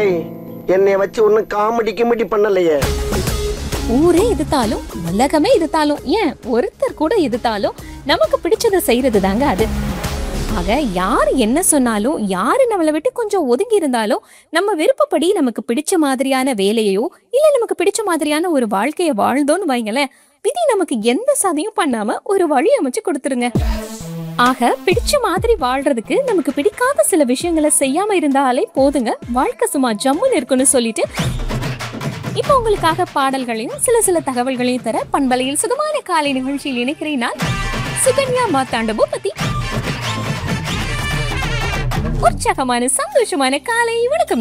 ஏய் என்னை வச்சு ஒன்னும் காமெடி கிமெடி பண்ணலையே ஊரே எதிர்த்தாலும் உலகமே எதிர்த்தாலும் ஏன் ஒருத்தர் கூட எதிர்த்தாலும் நமக்கு பிடிச்சதை செய்யறது தாங்க அது ஆக யார் என்ன சொன்னாலும் யாரு நம்மளை விட்டு கொஞ்சம் ஒதுங்கி இருந்தாலும் நம்ம விருப்பப்படி நமக்கு பிடிச்ச மாதிரியான வேலையையோ இல்ல நமக்கு பிடிச்ச மாதிரியான ஒரு வாழ்க்கைய வாழ்ந்தோன்னு வைங்களேன் விதி நமக்கு எந்த சதியும் பண்ணாம ஒரு வழி அமைச்சு கொடுத்துருங்க ஆக பிடிச்ச மாதிரி வாழ்றதுக்கு நமக்கு பிடிக்காத சில விஷயங்களை செய்யாம இருந்தாலே போதுங்க வாழ்க்கை சும்மா ஜம்முன்னு இருக்குன்னு சொல்லிட்டு இப்போ உங்களுக்காக பாடல்களையும் சில சில தகவல்களையும் தர பண்பலையில் சுகமான காலை நிகழ்ச்சியில் இணைக்கிறேன் நான் சுகன்யா மாத்தாண்ட பூபதி உற்சாகமான சந்தோஷமான காலை வணக்கம்